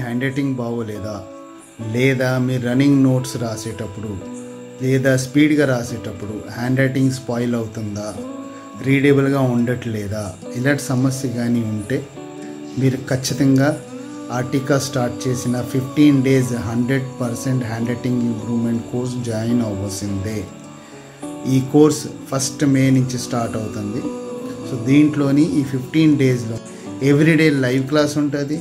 hand writing బాగోలేదా లేదా మీ running notes రాసేటప్పుడు లేదా స్పీడ్గా రాసేటప్పుడు హ్యాండ్ రైటింగ్ స్పాయిల్ అవుతుందా రీడేబుల్గా ఉండట్లేదా ఇలాంటి సమస్య కానీ ఉంటే మీరు ఖచ్చితంగా ఆర్టికా స్టార్ట్ చేసిన fifteen days hundred percent handwriting improvement course join అవ్వాల్సిందే ఈ కోర్స్ ఫస్ట్ మే నుంచి స్టార్ట్ అవుతుంది సో దీంట్లోని ఈ ఫిఫ్టీన్ డేస్లో ఎవ్రీడే లైవ్ క్లాస్ ఉంటుంది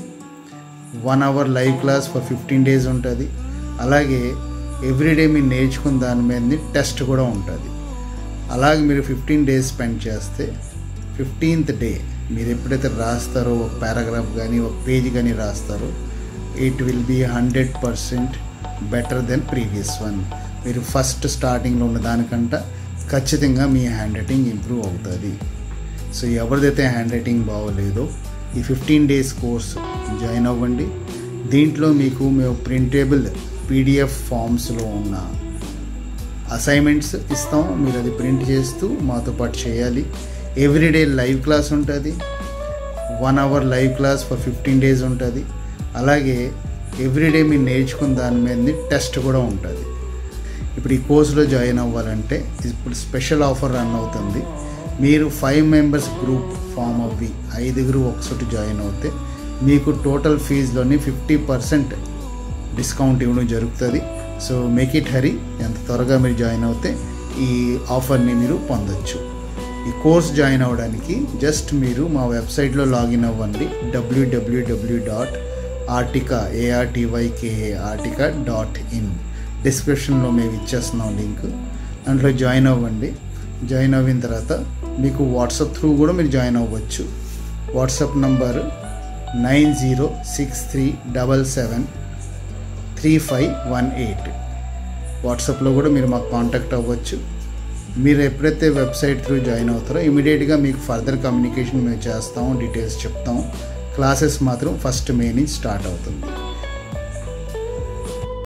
one hour live class for fifteen days ఉంటుంది అలాగే ఎవ్రీడే మీరు నేర్చుకున్న దాని మీద టెస్ట్ కూడా ఉంటుంది అలాగే మీరు ఫిఫ్టీన్ డేస్ స్పెండ్ చేస్తే ఫిఫ్టీన్త్ డే మీరు ఎప్పుడైతే రాస్తారో ఒక పారాగ్రాఫ్ కానీ ఒక పేజ్ కానీ రాస్తారో it will be hundred percent better then previous one మీరు ఫస్ట్ స్టార్టింగ్లో ఉన్న దానికంట ఖచ్చితంగా మీ హ్యాండ్ రైటింగ్ ఇంప్రూవ్ అవుతుంది సో ఎవరిదైతే హ్యాండ్ రైటింగ్ బాగోలేదో ఈ ఫిఫ్టీన్ డేస్ కోర్స్ జాయిన్ అవ్వండి దీంట్లో మీకు మేము ప్రింటేబుల్ పీడిఎఫ్ ఫామ్స్లో ఉన్న అసైన్మెంట్స్ ఇస్తాం మీరు అది ప్రింట్ చేస్తూ మాతో పాటు చేయాలి ఎవ్రీడే లైవ్ క్లాస్ ఉంటుంది one hour live class for fifteen days ఉంటుంది అలాగే ఎవ్రీడే మీరు నేర్చుకున్న దాని మీద టెస్ట్ కూడా ఉంటుంది ఇప్పుడు ఈ కోర్సులో జాయిన్ అవ్వాలంటే ఇప్పుడు స్పెషల్ ఆఫర్ రన్ అవుతుంది మీరు ఫైవ్ మెంబర్స్ గ్రూప్ ఫామ్ అవ్వి ఐదుగురు ఒకసారి జాయిన్ అవుతే మీకు టోటల్ ఫీజులోని ఫిఫ్టీ పర్సెంట్ డిస్కౌంట్ ఇవ్వడం జరుగుతుంది సో మేక్ ఇట్ హరీ ఎంత త్వరగా మీరు జాయిన్ అవుతే ఈ ఆఫర్ని మీరు పొందొచ్చు ఈ కోర్స్ జాయిన్ అవ్వడానికి జస్ట్ మీరు మా వెబ్సైట్లో లాగిన్ అవ్వండి WWW dot Artyka A R T Y K A Artyka dot in డిస్క్రిప్షన్లో మేము ఇచ్చేస్తున్నాం లింక్ దాంట్లో జాయిన్ అవ్వండి జాయిన్ అయిన తర్వాత మీకు వాట్సాప్ త్రూ కూడా మీరు జాయిన్ అవ్వచ్చు WhatsApp number nine zero six three double seven three five one eight వాట్సాప్లో కూడా మీరు మాకు కాంటాక్ట్ అవ్వచ్చు మీరు ఎప్పుడైతే వెబ్సైట్ త్రూ జాయిన్ అవుతారో ఇమీడియట్గా మీకు ఫర్దర్ కమ్యూనికేషన్ మేము చేస్తాము డీటెయిల్స్ చెప్తాము క్లాసెస్ మాత్రం ఫస్ట్ మే నుంచి స్టార్ట్ అవుతుంది